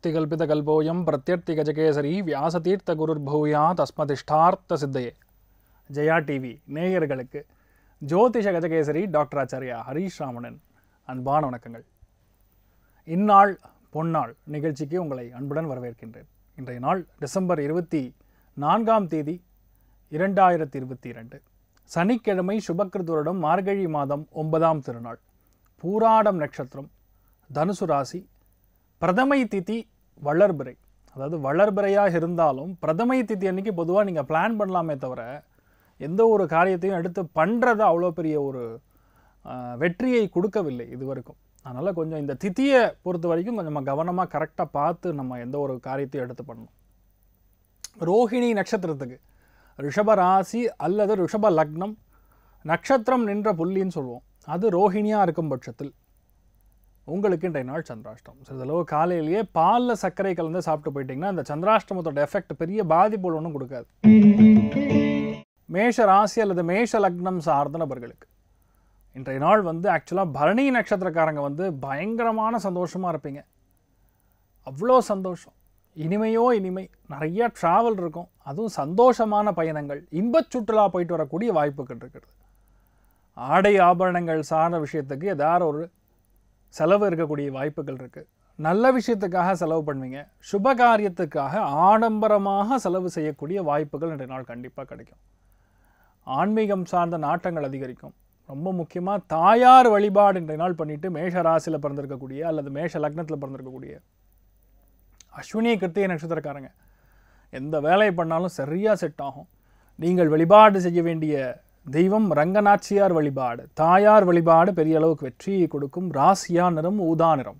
वागर्थास्तिकल्पितकल्पोऽयं प्रत्यर्तिगजकेसरी வியாசதீர்த்தகுருர்பூயா தஸ்மதிஷ்டார்த்த சித்தையே Jaya TV நேயர்களுக்கு ஜோதிஷ கஜகேசரி டாக்டர் ஆச்சாரியா ஹரீஷ் ராமணன் அன்பான வணக்கங்கள் இந்நாள் பொன்னாள் நிகழ்ச்சிக்கு உங்களை அன்புடன் வரவேற்கின்றேன் இன்றைய நாள் டிசம்பர் இருபத்தி நான்காம் தேதி இரண்டாயிரத்தி இருபத்தி இரண்டு சனிக்கிழமை சுபக்கிருத் வருடம் மார்கழி மாதம் ஒன்பதாம் திருநாள் பூராடம் நட்சத்திரம் தனுசு ராசி பிரதமை திதி வளர்பிறை அதாவது வளர்பிறையாக இருந்தாலும் பிரதமை திதி அன்னைக்கு பொதுவாக நீங்கள் பிளான் பண்ணலாமே தவிர எந்த ஒரு காரியத்தையும் எடுத்து பண்ணுறது அவ்வளோ பெரிய ஒரு ஆஹ், வெற்றியை கொடுக்கவில்லை இது வரைக்கும் அதனால் கொஞ்சம் இந்த திதியை பொறுத்த வரைக்கும் கொஞ்சம் நம்ம கவனமாக கரெக்டாக பார்த்து நம்ம எந்த ஒரு காரியத்தையும் எடுத்து பண்ணணும் ரோஹிணி நட்சத்திரத்துக்கு ரிஷப ராசி அல்லது ரிஷப லக்னம் நட்சத்திரம் நின்ற புள்ளின்னு சொல்லுவோம் அது ரோஹிணியாக இருக்கும் பட்சத்தில் உங்களுக்கு இன்றைய நாள் சந்திராஷ்டம் சிறிதளவு காலையிலேயே பாலில் சர்க்கரை கலந்து சாப்பிட்டு போயிட்டீங்கன்னா அந்த சந்திராஷ்டமத்தோட எஃபெக்ட் பெரிய பாதிப்பு ஒன்றும் கொடுக்காது மேஷ ராசி அல்லது மேஷ லக்னம் சார்ந்த நபர்களுக்கு இன்றைய நாள் வந்து ஆக்சுவலாக பரணி நட்சத்திரக்காரங்க வந்து பயங்கரமான சந்தோஷமாக இருப்பீங்க அவ்வளோ சந்தோஷம் இனிமையோ இனிமை நிறைய ட்ராவல் இருக்கும் அதுவும் சந்தோஷமான பயணங்கள் இன்பச் சுற்றுலா போயிட்டு வரக்கூடிய வாய்ப்புகள் இருக்கிறது ஆடை ஆபரணங்கள் சார்ந்த விஷயத்துக்கு ஏதாவது ஒரு செலவு இருக்கக்கூடிய வாய்ப்புகள் இருக்குது நல்ல விஷயத்துக்காக செலவு பண்ணுவீங்க சுப காரியத்துக்காக ஆடம்பரமாக செலவு செய்யக்கூடிய வாய்ப்புகள் இன்றைய நாள் கண்டிப்பாக கிடைக்கும் ஆன்மீகம் சார்ந்த நாட்டங்கள் அதிகரிக்கும் ரொம்ப முக்கியமாக தாயார் வழிபாடு இன்றைய நாள் பண்ணிட்டு மேஷ ராசியில் பிறந்திருக்கக்கூடிய அல்லது மேஷ லக்னத்தில் பிறந்திருக்கக்கூடிய அஸ்வினி கிருத்திகை நட்சத்திரக்காரங்க எந்த வேலையை பண்ணாலும் சரியாக செட் ஆகும் நீங்கள் வழிபாடு செய்ய வேண்டிய தெய்வம் ரங்கநாச்சியார் வழிபாடு தாயார் வழிபாடு பெரிய அளவுக்கு வெற்றியை கொடுக்கும் ராசியா நிறம் ஊதா நிறம்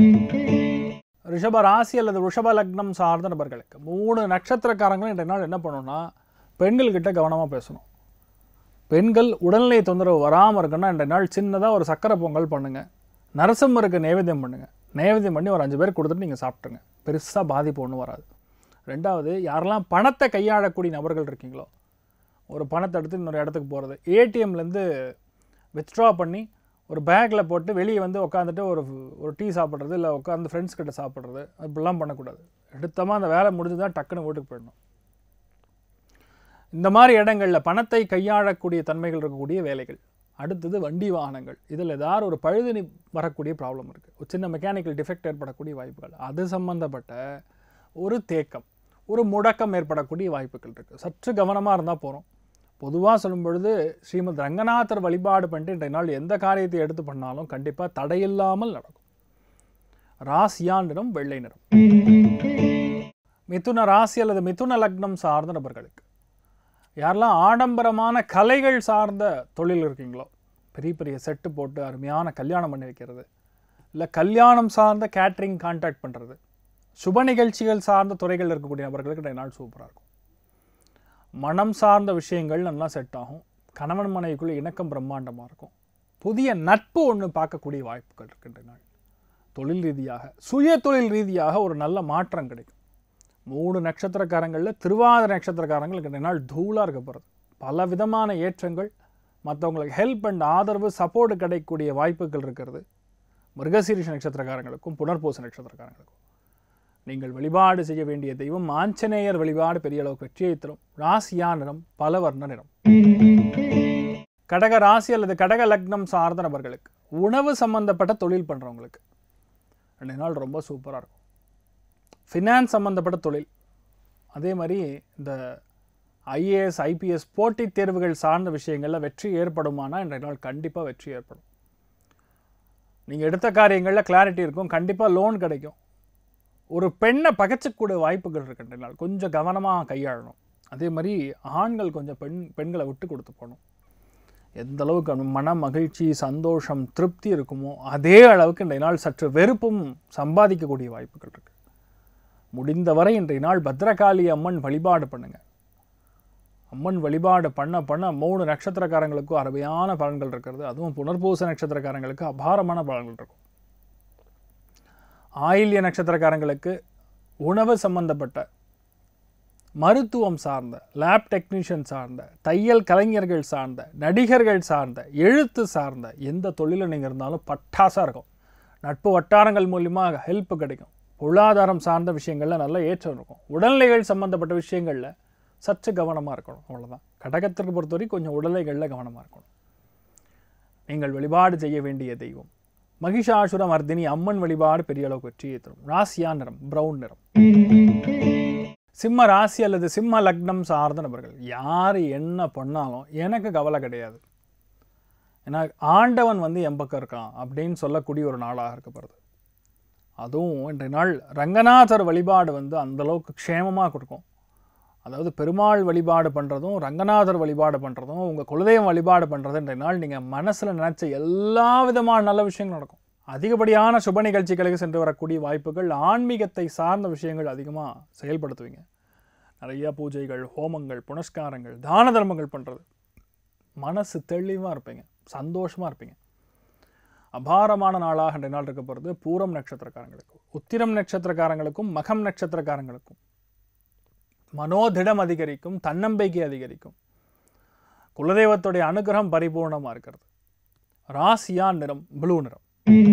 ரிஷப ராசி அல்லது ரிஷப லக்னம் சார்ந்த நபர்களுக்கு மூணு நட்சத்திரக்காரங்களும் இன்றைய நாள் என்ன பண்ணணும்னா பெண்கள்கிட்ட கவனமாக பேசணும் பெண்கள் உடல்நிலை தொந்தரவு வராமல் இருக்குன்னா இன்றைய நாள் சின்னதாக ஒரு சக்கரை பொங்கல் பண்ணுங்கள் நரசிம்மருக்கு நைவேத்தியம் பண்ணுங்கள் நைவேத்தியம் பண்ணி ஒரு அஞ்சு பேர் கொடுத்துட்டு நீங்கள் சாப்பிட்ருங்க பெருசாக பாதிப்பு ஒன்றும் வராது ரெண்டாவது யாரெல்லாம் பணத்தை கையாளக்கூடிய நபர்கள் இருக்கீங்களோ ஒரு பணத்தை எடுத்து இன்னொரு இடத்துக்கு போகிறது ஏடிஎம்லேருந்து வித்ட்ரா பண்ணி ஒரு பேக்கில் போட்டு வெளியே வந்து உட்காந்துட்டு ஒரு ஒரு டீ சாப்பிட்றது இல்லை உட்காந்து ஃப்ரெண்ட்ஸ் கிட்ட சாப்பிட்றது அப்படிலாம் பண்ணக்கூடாது எடுத்தமாக அந்த வேலை முடிஞ்சு தான் டக்குன்னு வீட்டுக்கு போயிடணும் இந்த மாதிரி இடங்களில் பணத்தை கையாளக்கூடிய தன்மைகள் இருக்கக்கூடிய வேலைகள் அடுத்தது வண்டி வாகனங்கள் இதில் ஏதாவது ஒரு பழுது வரக்கூடிய ப்ராப்ளம் இருக்குது ஒரு சின்ன மெக்கானிக்கல் டிஃபெக்ட் ஏற்படக்கூடிய வாய்ப்புகள் அது சம்பந்தப்பட்ட ஒரு தேக்கம் ஒரு முடக்கம் ஏற்படக்கூடிய வாய்ப்புகள் இருக்குது சற்று கவனமாக இருந்தால் போகிறோம் பொதுவாக சொல்லும் பொழுது ஸ்ரீமத் ரங்கநாதர் வழிபாடு பண்ணிட்டு இன்றைய நாள் எந்த காரியத்தை எடுத்து பண்ணாலும் கண்டிப்பாக தடையில்லாமல் நடக்கும் ராசியா நிறம் வெள்ளை நிறம் மிதுன ராசி அல்லது மிதுன லக்னம் சார்ந்த நபர்களுக்கு யாரெல்லாம் ஆடம்பரமான கலைகள் சார்ந்த தொழில் இருக்கீங்களோ பெரிய பெரிய செட்டு போட்டு அருமையான கல்யாணம் பண்ணி வைக்கிறது இல்லை கல்யாணம் சார்ந்த கேட்ரிங் கான்டாக்ட் பண்ணுறது சுப நிகழ்ச்சிகள் சார்ந்த துறைகள் இருக்கக்கூடிய நபர்களுக்கு இன்றைய நாள் சூப்பராக இருக்கும் மனம் சார்ந்த விஷயங்கள் நல்லா செட் ஆகும் கணவன் மனைவிக்குள்ள இணக்கம் பிரம்மாண்டமாக இருக்கும் புதிய நட்பு ஒன்று பார்க்கக்கூடிய வாய்ப்புகள் இருக்கின்ற நாள் தொழில் ரீதியாக சுய தொழில் ரீதியாக ஒரு நல்ல மாற்றம் கிடைக்கும் மூணு நட்சத்திரக்காரங்களில் திருவாதிர நட்சத்திரக்காரங்களுக்கு இந்த நாள் தூளாக இருக்க போகிறது பல விதமான ஏற்றங்கள் மற்றவங்களுக்கு ஹெல்ப் அண்ட் ஆதரவு சப்போர்ட் கிடைக்கக்கூடிய வாய்ப்புகள் இருக்கிறது மிருகசீரிஷ நட்சத்திரக்காரங்களுக்கும் புனர்பூச நட்சத்திரக்காரங்களுக்கும் நீங்கள் வழிபாடு செய்ய வேண்டிய தெய்வம் ஆஞ்சநேயர் வழிபாடு பெரிய அளவுக்கு வெற்றியை தரும் ராசியா நிறம் பலவர்ண நிறம் கடக ராசி அல்லது கடக லக்னம் சார்ந்த நபர்களுக்கு உணவு சம்பந்தப்பட்ட தொழில் பண்ணுறவங்களுக்கு ரெண்டு நாள் ரொம்ப சூப்பராக இருக்கும் ஃபினான்ஸ் சம்மந்தப்பட்ட தொழில் அதே மாதிரி இந்த ஐஏஎஸ் ஐபிஎஸ் போட்டித் தேர்வுகள் சார்ந்த விஷயங்களில் வெற்றி ஏற்படுமானா இன்றைய நாள் கண்டிப்பாக வெற்றி ஏற்படும் நீங்கள் எடுத்த காரியங்களில் கிளாரிட்டி இருக்கும் கண்டிப்பாக லோன் கிடைக்கும் ஒரு பெண்ணை பகைச்சக்கூடிய வாய்ப்புகள் இருக்கு இன்றைய நாள் கொஞ்சம் கவனமாக கையாளணும் அதே மாதிரி ஆண்கள் கொஞ்சம் பெண் பெண்களை விட்டு கொடுத்து போகணும் எந்த அளவுக்கு அவன் மன மகிழ்ச்சி சந்தோஷம் திருப்தி இருக்குமோ அதே அளவுக்கு இன்றைய நாள் சற்று வெறுப்பும் சம்பாதிக்கக்கூடிய வாய்ப்புகள் இருக்கு முடிந்தவரை இன்றைய நாள் பத்ரகாளி அம்மன் வழிபாடு பண்ணுங்க அம்மன் வழிபாடு பண்ண பண்ண மூணு நட்சத்திரக்காரங்களுக்கும் அருமையான பலன்கள் இருக்கிறது அதுவும் புனர்பூச நட்சத்திரக்காரங்களுக்கு அபாரமான பலன்கள் இருக்கும் ஆயில்ய நட்சத்திரக்காரங்களுக்கு உணவு சம்பந்தப்பட்ட மருத்துவம் சார்ந்த லேப் டெக்னீஷியன் சார்ந்த தையல் கலைஞர்கள் சார்ந்த நடிகர்கள் சார்ந்த எழுத்து சார்ந்த எந்த தொழிலில் நீங்கள் இருந்தாலும் பட்டாசாக இருக்கும் நட்பு வட்டாரங்கள் மூலிமா ஹெல்ப் கிடைக்கும் பொருளாதாரம் சார்ந்த விஷயங்களில் நல்ல ஏற்றம் இருக்கும் உடல்நிலைகள் சம்பந்தப்பட்ட விஷயங்களில் சற்று கவனமாக இருக்கணும் அவ்வளவுதான் கடகத்திற்கு பொறுத்தவரை கொஞ்சம் உடல்நிலைகளில் கவனமாக இருக்கணும் நீங்கள் வழிபாடு செய்ய வேண்டிய தெய்வம் மகிஷாசுர மர்தினி அம்மன் வழிபாடு பெரிய அளவுக்கு வெற்றியை தரும் ராசியா நிறம் பிரவுன் நிறம் சிம்ம ராசி அல்லது சிம்ம லக்னம் சார்ந்த நபர்கள் யார் என்ன பண்ணாலும் எனக்கு கவலை கிடையாது ஏன்னா ஆண்டவன் வந்து என் பக்கம் இருக்கான் அப்படின்னு சொல்லக்கூடிய ஒரு நாளாக இருக்கப்படுது அதுவும் இன்றைய நாள் ரங்கநாதர் வழிபாடு வந்து அந்த அளவுக்கு க்ஷேமமாக கொடுக்கும் அதாவது பெருமாள் வழிபாடு பண்ணுறதும் ரங்கநாதர் வழிபாடு பண்ணுறதும் உங்கள் குலதெய்வம் வழிபாடு பண்ணுறது இன்றைய நாள் நீங்கள் மனசில் நினச்ச எல்லா விதமான நல்ல விஷயங்களும் நடக்கும் அதிகப்படியான சுப நிகழ்ச்சிகளுக்கு சென்று வரக்கூடிய வாய்ப்புகள் ஆன்மீகத்தை சார்ந்த விஷயங்கள் அதிகமாக செயல்படுத்துவீங்க நிறைய பூஜைகள் ஹோமங்கள் புனஸ்காரங்கள் தான தர்மங்கள் பண்ணுறது மனசு தெளிவாக இருப்பீங்க சந்தோஷமாக இருப்பீங்க அபாரமான நாளாக இன்றைய நாள் இருக்க போகிறது பூரம் நட்சத்திரக்காரங்களுக்கு உத்திரம் நட்சத்திரக்காரங்களுக்கும் மகம் நட்சத்திரக்காரங்களுக்கும் மனோதிடம் அதிகரிக்கும் தன்னம்பிக்கை அதிகரிக்கும் குலதெய்வத்துடைய அனுகிரகம் பரிபூர்ணமாக இருக்கிறது ராசியா நிறம் ப்ளூ நிறம்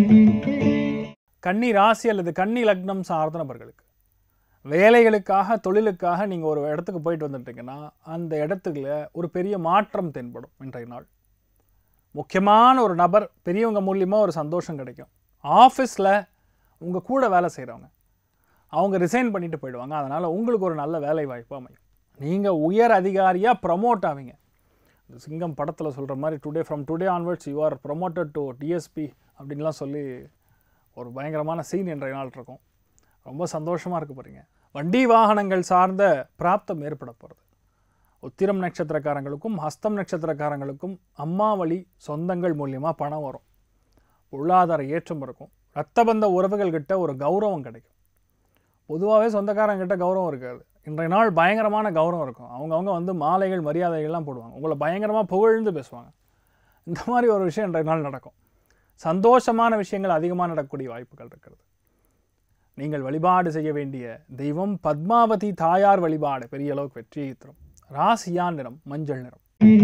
கன்னி ராசி அல்லது கன்னி லக்னம் சார்ந்த நபர்களுக்கு வேலைகளுக்காக தொழிலுக்காக நீங்கள் ஒரு இடத்துக்கு போயிட்டு வந்துட்டீங்கன்னா அந்த இடத்துல ஒரு பெரிய மாற்றம் தென்படும் இன்றைய நாள் முக்கியமான ஒரு நபர் பெரியவங்க மூலியமாக ஒரு சந்தோஷம் கிடைக்கும் ஆஃபீஸில் உங்கள் கூட வேலை செய்கிறவங்க அவங்க ரிசைன் பண்ணிட்டு போயிடுவாங்க அதனால் உங்களுக்கு ஒரு நல்ல வேலை வாய்ப்பு அமையும் நீங்கள் உயர் அதிகாரியாக ப்ரமோட் ஆவீங்க இந்த சிங்கம் படத்தில் சொல்கிற மாதிரி today from today onwards you are promoted to DSP அப்படின்லாம் சொல்லி ஒரு பயங்கரமான சீன் இன்றைய நாள் இருக்கும் ரொம்ப சந்தோஷமாக இருக்க போகிறீங்க வண்டி வாகனங்கள் சார்ந்த பிராப்தம் ஏற்பட போகிறது உத்திரம் நட்சத்திரக்காரங்களுக்கும் ஹஸ்தம் நட்சத்திரக்காரங்களுக்கும் அம்மா வழி சொந்தங்கள் மூலியமாக பணம் வரும் பொருளாதார ஏற்றம் இருக்கும் ரத்தபந்த உறவுகள்கிட்ட ஒரு கௌரவம் கிடைக்கும் பொதுவாகவே சொந்தக்காரங்கிட்ட கௌரவம் இருக்காது இன்றைய நாள் பயங்கரமான கௌரவம் இருக்கும் அவங்கவுங்க வந்து மாலைகள் மரியாதைகள்லாம் போடுவாங்க உங்களை பயங்கரமாக புகழ்ந்து பேசுவாங்க இந்த மாதிரி ஒரு விஷயம் இன்றைய நாள் நடக்கும் சந்தோஷமான விஷயங்கள் அதிகமாக நடக்கக்கூடிய வாய்ப்புகள் இருக்கிறது நீங்கள் வழிபாடு செய்ய வேண்டிய தெய்வம் பத்மாவதி தாயார் வழிபாடு பெரிய அளவுக்கு வெற்றியை தரும் ராசியா நிறம் மஞ்சள் நிறம்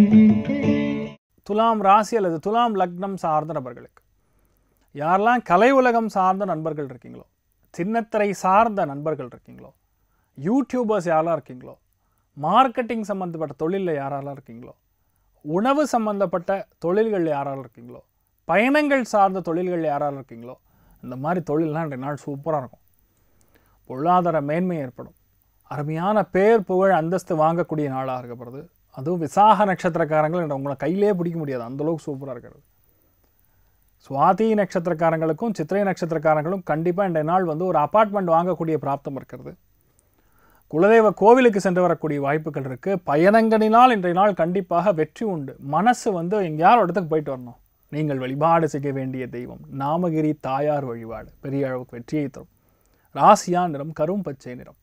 துலாம் ராசி அல்லது துலாம் லக்னம் சார்ந்த நபர்களுக்கு யாரெல்லாம் கலை உலகம் சார்ந்த நண்பர்கள் இருக்கீங்களோ சின்னத்திரை சார்ந்த நண்பர்கள் இருக்கீங்களோ யூடியூபர்ஸ் யாரெல்லாம் இருக்கீங்களோ மார்க்கெட்டிங் சம்மந்தப்பட்ட தொழிலில் யாரெல்லாம் இருக்கீங்களோ உணவு சம்மந்தப்பட்ட தொழில்கள் யாரெல்லாம் இருக்கீங்களோ பயணங்கள் சார்ந்த தொழில்கள் யாரெல்லாம் இருக்கீங்களோ இந்த மாதிரி தொழில்லாம் இன்றைய நாள் சூப்பராக இருக்கும் பொருளாதார மேன்மை ஏற்படும் அருமையான பேர் புகழ் அந்தஸ்து வாங்கக்கூடிய நாளாக இருக்கப்படுது அதுவும் விசாக நட்சத்திரக்காரங்கள் என்ற உங்களை கையிலே பிடிக்க முடியாது அந்தளவுக்கு சூப்பராக இருக்கிறது சுவாதி நட்சத்திரக்காரங்களுக்கும் சித்திரை நட்சத்திரக்காரங்களும் கண்டிப்பாக இன்றைய நாள் வந்து ஒரு அப்பார்ட்மெண்ட் வாங்கக்கூடிய பிராப்தம் இருக்கிறது குலதெய்வ கோவிலுக்கு சென்று வரக்கூடிய வாய்ப்புகள் இருக்குது பயணங்களினால் இன்றைய நாள் கண்டிப்பாக வெற்றி உண்டு மனசு வந்து எங்கேயாவது இடத்துக்கு போயிட்டு வரணும் நீங்கள் வழிபாடு செய்ய வேண்டிய தெய்வம் நாமகிரி தாயார் வழிபாடு பெரிய அளவுக்கு வெற்றியை தரும் ராசியா நிறம் கரும் பச்சை நிறம்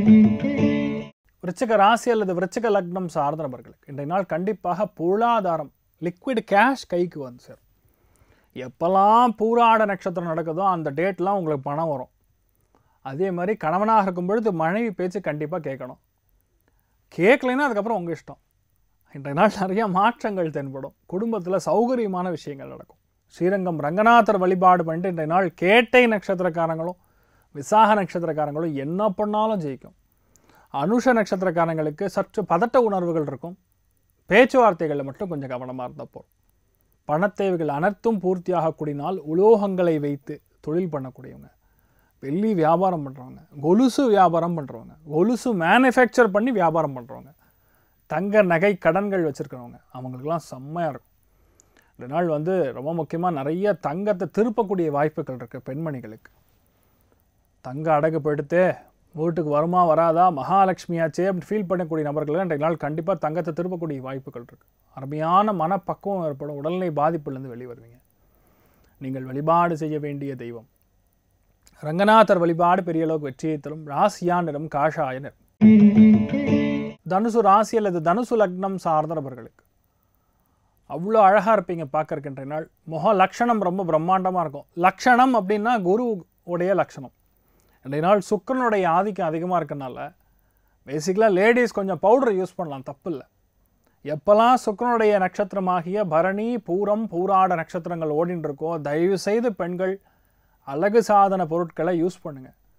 விருச்சிக ராசி அல்லது விருச்சிக லக்னம் சார்ந்த நபர்களுக்கு இன்றைய நாள் கண்டிப்பாக பொருளாதாரம் லிக்விட் கேஷ் கைக்கு வந்து சேரும் எப்போல்லாம் பூராட நட்சத்திரம் நடக்குதோ அந்த டேட்லாம் உங்களுக்கு பணம் வரும் அதே மாதிரி கணவனாக இருக்கும் பொழுது மனைவி பேச்சு கண்டிப்பாக கேட்கணும் கேட்கலைன்னா அதுக்கப்புறம் உங்கள் இஷ்டம் இன்றைய நாள் நிறைய மாற்றங்கள் தென்படும் குடும்பத்தில் சௌகரியமான விஷயங்கள் நடக்கும் ஸ்ரீரங்கம் ரங்கநாதர் வழிபாடு பண்ணிட்டு இன்றைய நாள் கேட்டை நட்சத்திரக்காரங்களும் விசாக நட்சத்திரக்காரங்களும் என்ன பண்ணாலும் ஜெயிக்கும் அனுஷ நட்சத்திரக்காரங்களுக்கு சற்று பதட்ட உணர்வுகள் இருக்கும் பேச்சுவார்த்தைகளில் மட்டும் கொஞ்சம் கவனமாக இருந்தால் போதும் பணத்தேவைகள் அனைத்தும் பூர்த்தியாகக்கூடிய நாள் உலோகங்களை வைத்து தொழில் பண்ணக்கூடியவங்க வெள்ளி வியாபாரம் பண்ணுறவங்க கொலுசு வியாபாரம் பண்ணுறவங்க கொலுசு மேனுஃபேக்சர் பண்ணி வியாபாரம் பண்ணுறவங்க தங்க நகை கடன்கள் வச்சுருக்கிறவங்க அவங்களுக்கெல்லாம் செம்மையாக இருக்கும் இந்த நாள் வந்து ரொம்ப முக்கியமாக நிறைய தங்கத்தை திருப்பக்கூடிய வாய்ப்புகள் இருக்குது பெண்மணிகளுக்கு தங்க அடகு போயிடுத்து வீட்டுக்கு வருமா வராதா மகாலட்சுமியாச்சே அப்படி ஃபீல் பண்ணக்கூடிய நபர்கள் இன்றைய நாள் கண்டிப்பாக தங்கத்தை திருப்பக்கூடிய வாய்ப்புகள் இருக்குது அருமையான மனப்பக்குவம் ஏற்படும் உடல்நிலை பாதிப்புலேருந்து வெளியே வருவீங்க நீங்கள் வழிபாடு செய்ய வேண்டிய தெய்வம் ரங்கநாதர் வழிபாடு பெரிய அளவுக்கு வெற்றியை தரும் ராசியா நிறம் காஷாய நிறம் தனுசு ராசி அல்லது தனுசு லக்னம் சார்ந்த நபர்களுக்கு அவ்வளோ அழகாக இருப்பீங்க பார்க்கறக்கின்ற நாள் முக லக்ஷணம் ரொம்ப பிரம்மாண்டமாக இருக்கும் லக்ஷணம் அப்படின்னா குரு உடைய லக்ஷணம் இன்றைய நாள் சுக்கரனுடைய ஆதிக்கம் அதிகமாக இருக்கனால பேசிக்கலாக லேடிஸ் கொஞ்சம் பவுடர் யூஸ் பண்ணலாம் தப்பு இல்லை எப்போல்லாம் சுக்கரனுடைய நட்சத்திரமாகிய பரணி பூரம் பூராட நட்சத்திரங்கள் ஓடின்னு இருக்கோ தயவு செய்து பெண்கள் அழகு சாதன பொருட்களை யூஸ் பண்ணுங்கள்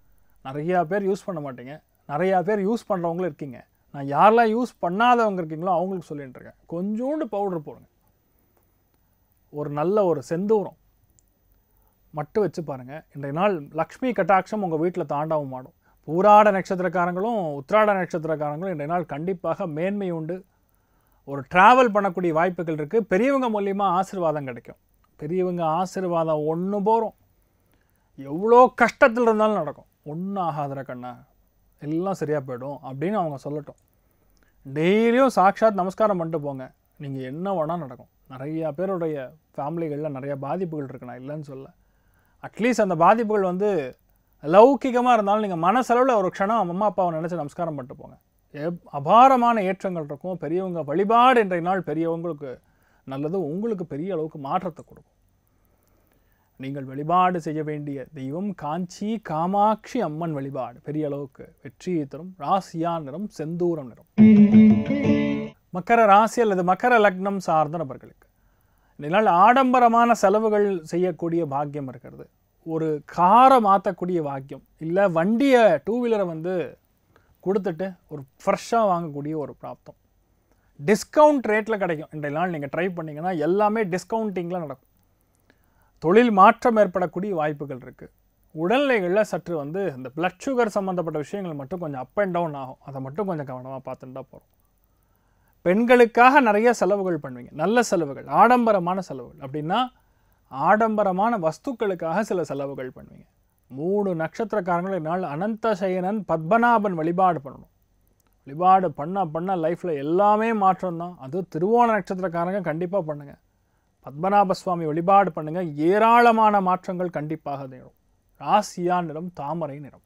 நிறையா பேர் யூஸ் பண்ண மாட்டீங்க நிறையா பேர் யூஸ் பண்ணுறவங்களும் இருக்கீங்க நான் யாரெல்லாம் யூஸ் பண்ணாதவங்க இருக்கீங்களோ அவங்களுக்கு சொல்லிட்டு இருக்கேன் கொஞ்சோண்டு பவுடர் போடுங்க ஒரு நல்ல ஒரு செந்தூரம் மட்டும் வச்சு பாருங்கள் இன்றைய நாள் லக்ஷ்மி கட்டாட்சம் உங்கள் வீட்டில் தாண்டவும் ஆடும் பூராட நட்சத்திரக்காரங்களும் உத்திராட நட்சத்திரக்காரங்களும் இன்றைய நாள் கண்டிப்பாக மேன்மை உண்டு ஒரு ட்ராவல் பண்ணக்கூடிய வாய்ப்புகள் இருக்குது பெரியவங்க மூலியமாக ஆசீர்வாதம் கிடைக்கும் பெரியவங்க ஆசீர்வாதம் ஒன்று போகிறோம் எவ்வளோ கஷ்டத்தில் இருந்தாலும் நடக்கும் ஒன்றும் ஆகாதர கண்ணா எல்லாம் சரியாக போயிடும் அப்படின்னு அவங்க சொல்லட்டும் டெய்லியும் சாட்சாத் நமஸ்காரம் பண்ணிட்டு போங்க நீங்கள் என்ன வேணால் நடக்கும் நிறையா பேருடைய ஃபேமிலிகளில் நிறைய பாதிப்புகள் இருக்கு நான் இல்லைன்னு சொல்ல அட்லீஸ்ட் அந்த பாதிப்புகள் வந்து லௌகிகமாக இருந்தாலும் நீங்கள் மனசளவில் ஒரு க்ஷணம் அம்மா அப்பாவை நினச்சி நமஸ்காரம் பண்ணிட்டு போங்க எப் அபாரமான ஏற்றங்கள் இருக்கும் பெரியவங்க வழிபாடு இன்றைய நாள் பெரியவங்களுக்கு நல்லது உங்களுக்கு பெரிய அளவுக்கு மாற்றத்தை கொடுக்கும் நீங்கள் வழிபாடு செய்ய வேண்டிய தெய்வம் காஞ்சி காமாட்சி அம்மன் வழிபாடு பெரிய அளவுக்கு வெற்றியை தரும் ராசியா நிறம் செந்தூரம் நிறம் மக்கர ராசி அல்லது மக்கர லக்னம் சார்ந்த நபர்களுக்கு இந்த நாள் ஆடம்பரமான செலவுகள் செய்யக்கூடிய பாக்கியம் இருக்கிறது ஒரு காரை மாற்றக்கூடிய பாக்கியம் இல்லை வண்டியை டூ வீலரை வந்து கொடுத்துட்டு ஒரு ஃப்ரெஷ்ஷாக வாங்கக்கூடிய ஒரு பிராப்தம் டிஸ்கவுண்ட் ரேட்டில் கிடைக்கும் இன்றைய நாள் நீங்கள் ட்ரை பண்ணிங்கன்னா எல்லாமே டிஸ்கவுண்டிங்கில் நடக்கும் தொழில் மாற்றம் ஏற்படக்கூடிய வாய்ப்புகள் இருக்குது உடல்நிலைகளில் சற்று வந்து இந்த பிளட் சுகர் சம்மந்தப்பட்ட விஷயங்கள் மட்டும் கொஞ்சம் அப் அண்ட் டவுன் ஆகும் அதை மட்டும் கொஞ்சம் கவனமாக பார்த்துட்டா போகிறோம் பெண்களுக்காக நிறைய செலவுகள் பண்ணுவீங்க நல்ல செலவுகள் ஆடம்பரமான செலவுகள் அப்படின்னா ஆடம்பரமான வஸ்துக்களுக்காக சில செலவுகள் பண்ணுவீங்க மூணு நட்சத்திரக்காரங்களும் நாள் அனந்த சயனன் பத்மநாபன் வழிபாடு பண்ணணும் வழிபாடு பண்ண பண்ண லைஃப்பில் எல்லாமே மாற்றம் தான் அதுவும் திருவோண நட்சத்திரக்காரங்க கண்டிப்பாக பண்ணுங்கள் பத்மநாப சுவாமி வழிபாடு பண்ணுங்க ஏராளமான மாற்றங்கள் கண்டிப்பாக நிகழும் ராசியா நிறம் தாமரை நிறம்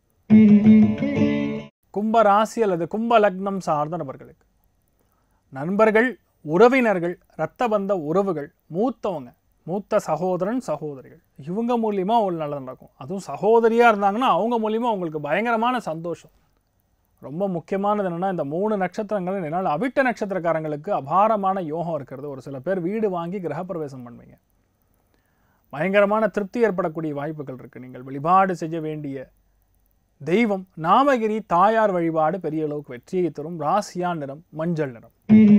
கும்ப ராசி அல்லது கும்ப லக்னம் சார்ந்த நபர்களுக்கு நண்பர்கள் உறவினர்கள் இரத்த பந்த உறவுகள் மூத்தவங்க மூத்த சகோதரன் சகோதரிகள் இவங்க மூலியமா ஒரு நல்லது நடக்கும் அதுவும் சகோதரியா இருந்தாங்கன்னா அவங்க மூலியமா உங்களுக்கு பயங்கரமான சந்தோஷம் ரொம்ப முக்கியமானது என்னன்னா இந்த மூணு நட்சத்திரங்கள் என்னால் அவிட்ட நட்சத்திரக்காரங்களுக்கு அபாரமான யோகம் இருக்கிறது ஒரு சில பேர் வீடு வாங்கி கிரகப்பிரவேசம் பண்ணுவீங்க பயங்கரமான திருப்தி ஏற்படக்கூடிய வாய்ப்புகள் இருக்கு நீங்கள் வழிபாடு செய்ய வேண்டிய தெய்வம் நாமகிரி தாயார் வழிபாடு பெரிய அளவுக்கு வெற்றியை தரும் ராசியா நிறம் மஞ்சள் நிறம்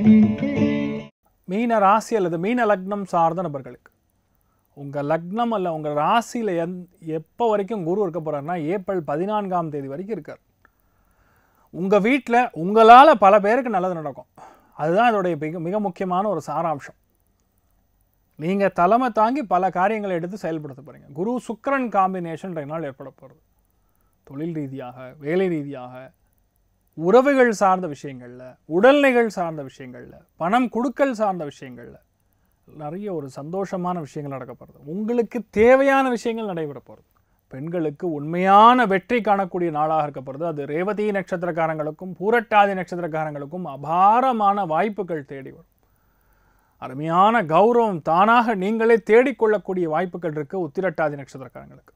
மீன ராசி அல்லது மீன லக்னம் சார்ந்த நபர்களுக்கு உங்க லக்னம் அல்ல உங்க ராசியில எந் எப்போ வரைக்கும் குரு இருக்க போறாருன்னா ஏப்ரல் பதினான்காம் தேதி வரைக்கும் இருக்கார் உங்க வீட்டில் உங்களால பல பேருக்கு நல்லது நடக்கும் அதுதான் இதோடைய மிக மிக முக்கியமான ஒரு சாராம்சம் நீங்க தலைமை தாங்கி பல காரியங்களை எடுத்து செயல்படுத்த போறீங்க குரு சுக்கிரன் காம்பினேஷன் நாள் ஏற்பட போகிறது தொழில் ரீதியாக வேலை ரீதியாக உறவுகள் சார்ந்த விஷயங்கள்ல உடல்நிலைகள் சார்ந்த விஷயங்கள்ல பணம் கொடுக்கல் சார்ந்த விஷயங்கள்ல நிறைய ஒரு சந்தோஷமான விஷயங்கள் நடக்க போகிறது உங்களுக்கு தேவையான விஷயங்கள் நடைபெற போகிறது பெண்களுக்கு உண்மையான வெற்றி காணக்கூடிய நாளாக இருக்க போகிறது அது ரேவதி நட்சத்திரக்காரங்களுக்கும் பூரட்டாதி நட்சத்திரக்காரங்களுக்கும் அபாரமான வாய்ப்புகள் தேடி வரும் அருமையான கௌரவம் தானாக நீங்களே தேடிக்கொள்ளக்கூடிய வாய்ப்புகள் இருக்கு உத்திரட்டாதி நட்சத்திரக்காரங்களுக்கு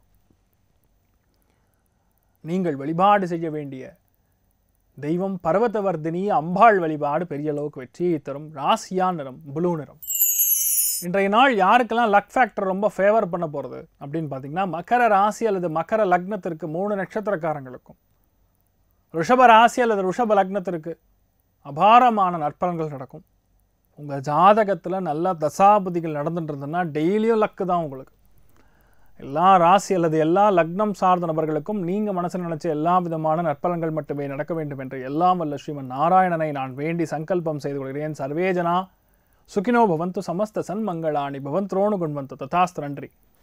நீங்கள் வழிபாடு செய்ய வேண்டிய தெய்வம் பர்வதவர்தினி அம்பாள் வழிபாடு பெரிய அளவுக்கு வெற்றியை தரும் ராசியா நிறம் ப்ளூ நிறம் இன்றைய நாள் யாருக்கெல்லாம் லக் ஃபேக்டர் ரொம்ப ஃபேவர் பண்ண போகிறது அப்படின்னு பார்த்தீங்கன்னா மகர ராசி அல்லது மகர லக்னத்திற்கு மூணு நட்சத்திரக்காரங்களுக்கும் ரிஷப ராசி அல்லது ரிஷப லக்னத்திற்கு அபாரமான நற்பலன்கள் நடக்கும் உங்கள் ஜாதகத்தில் நல்ல தசாபதிகள் நடந்துட்டு இருந்ததுன்னா டெய்லியும் லக்கு தான் உங்களுக்கு எல்லா ராசி அல்லது எல்லா லக்னம் சார்ந்த நபர்களுக்கும் நீங்கள் மனசில் நினைச்ச எல்லா விதமான நற்பலன்கள் மட்டுமே நடக்க வேண்டும் என்று எல்லாம் வல்ல ஸ்ரீமன் நாராயணனை நான் வேண்டி சங்கல்பம் செய்து கொள்கிறேன் சர்வேஜனா சுகினோ பவந்து சமஸ்த சன்மங்களாணி பவந்த்ரோணு குண்வந்து ததாஸ்து நன்றி